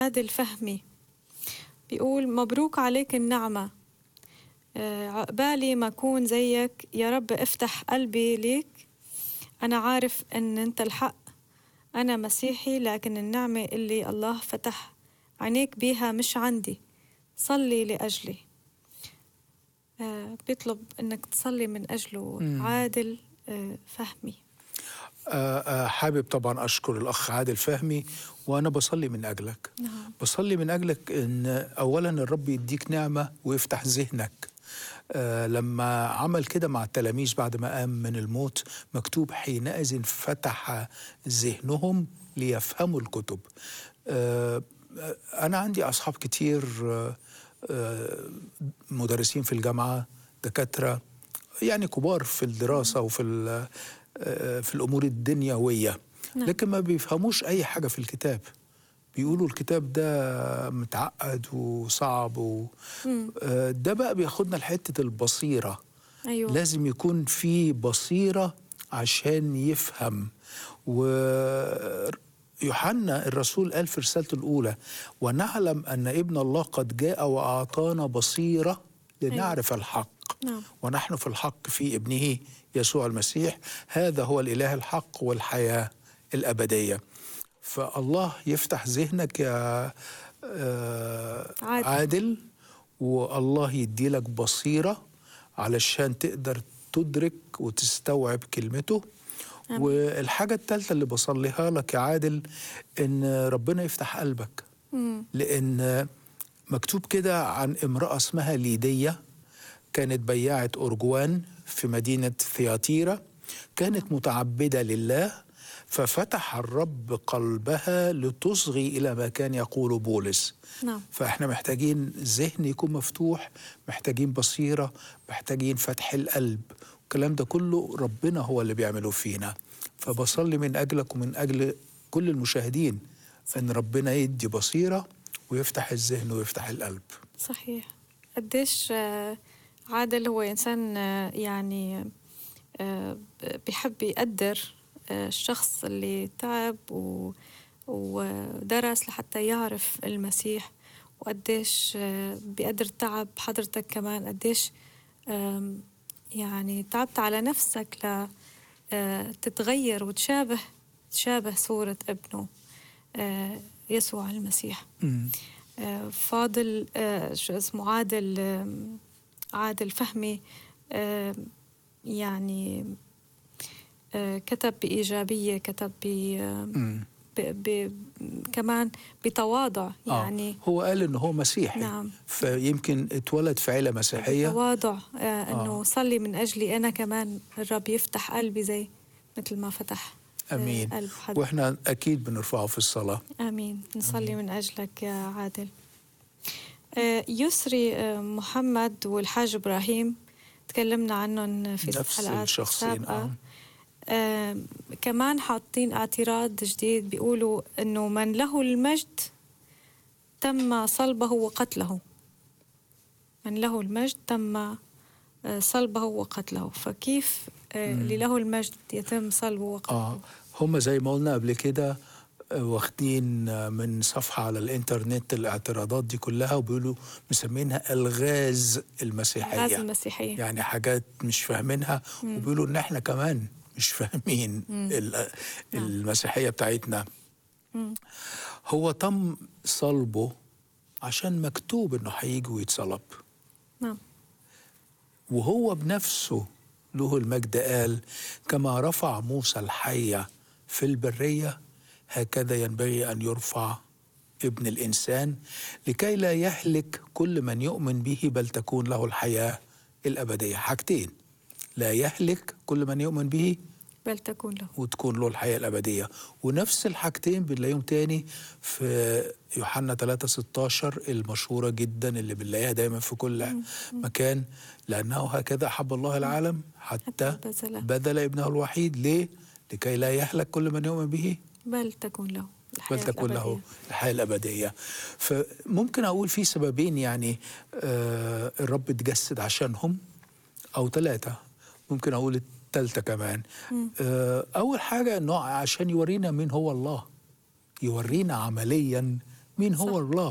عادل فهمي بيقول مبروك عليك النعمة آه، عقبالي ما أكون زيك يا رب افتح قلبي ليك أنا عارف أن أنت الحق أنا مسيحي لكن النعمة اللي الله فتح عينيك بيها مش عندي صلي لأجلي آه، بيطلب أنك تصلي من أجله مم. عادل آه، فهمي آه، آه، حابب طبعا أشكر الأخ عادل فهمي وأنا بصلي من أجلك نعم بصلي من أجلك إن أولا الرب يديك نعمة ويفتح ذهنك آه لما عمل كده مع التلاميذ بعد ما قام من الموت مكتوب حينئذ فتح ذهنهم ليفهموا الكتب آه آه، أنا عندي أصحاب كتير آه آه مدرسين في الجامعة دكاترة يعني كبار في الدراسة وفي ال- آه، في الأمور الدنيوية نعم. لكن ما بيفهموش أي حاجة في الكتاب بيقولوا الكتاب ده متعقد وصعب و... مم. آه، ده بقى بياخدنا لحتة البصيرة أيوة لازم يكون في بصيرة عشان يفهم ويوحنا الرسول قال في رسالته الأولى ونعلم أن ابن الله قد جاء وأعطانا بصيرة لنعرف الحق نعم ونحن في الحق في ابنه يسوع المسيح هذا هو الإله الحق والحياة الأبدية فالله يفتح ذهنك يا آه، عادل. عادل والله يديلك بصيرة علشان تقدر تدرك وتستوعب كلمته آمين. والحاجة الثالثة اللي بصليها لك يا عادل إن ربنا يفتح قلبك مم. لأن مكتوب كده عن امرأة اسمها ليدية كانت بياعة أرجوان في مدينة ثياتيرا كانت متعبدة لله ففتح الرب قلبها لتصغي إلى ما كان يقول بولس نعم فاحنا محتاجين ذهن يكون مفتوح محتاجين بصيرة محتاجين فتح القلب الكلام ده كله ربنا هو اللي بيعمله فينا فبصلي من أجلك ومن أجل كل المشاهدين أن ربنا يدي بصيرة ويفتح الذهن ويفتح القلب صحيح قديش آه، عادل هو إنسان آه، يعني آه، بيحب يقدر آه، الشخص اللي تعب و- ودرس لحتى يعرف المسيح وقديش آه، بيقدر تعب حضرتك كمان قديش آم، يعني تعبت على نفسك ل آه، تتغير وتشابه تشابه صورة ابنه آه، يسوع المسيح آه، فاضل آه، شو اسمه عادل آم، عادل فهمي آم، يعني آه، كتب بإيجابية كتب ب مم. ب- ب- كمان بتواضع يعني آه. هو قال إن هو مسيحي نعم. فيمكن اتولد في عيلة مسيحية تواضع آه انه آه. صلي من اجلي انا كمان الرب يفتح قلبي زي مثل ما فتح آه، أمين قلب حد وإحنا أكيد بنرفعه في الصلاة امين نصلي من اجلك يا عادل آه، يسري آه، محمد والحاج ابراهيم تكلمنا عنهم في نفس الحلقات الشخصين، السابقه آه. آه، كمان حاطين اعتراض جديد بيقولوا انه من له المجد تم صلبه وقتله من له المجد تم آه، صلبه وقتله فكيف آه، اللي له المجد يتم صلبه وقتله آه هم زي ما قلنا قبل كده آه، واخدين آه، من صفحة على الإنترنت الاعتراضات دي كلها وبيقولوا مسمينها ألغاز المسيحية غاز المسيحيه يعني حاجات مش فاهمينها وبيقولوا إن إحنا كمان مش فاهمين ال- المسيحية بتاعتنا مم. هو تم صلبه عشان مكتوب إنه هيجي ويتصلب نعم وهو بنفسه له المجد قال كما رفع موسى الحية في البرية هكذا ينبغي أن يرفع ابن الإنسان لكي لا يهلك كل من يؤمن به بل تكون له الحياة الأبدية حاجتين لا يهلك كل من يؤمن به بل تكون له وتكون له الحياة الأبدية ونفس الحاجتين بنلاقيهم تاني في يوحنا 3 16 المشهورة جدا اللي بنلاقيها دايما في كل مكان لأنه هكذا أحب الله العالم حتى حتى بذل. بذل ابنه الوحيد ليه؟ لكي لا يهلك كل من يؤمن به بل تكون له الحياة بل تكون له الأبدية. الحياة الأبدية فممكن أقول في سببين يعني آه الرب اتجسد عشانهم أو ثلاثة ممكن أقول الثالثة كمان آه أول حاجة أنه عشان يورينا مين هو الله يورينا عمليا مين هو صح. الله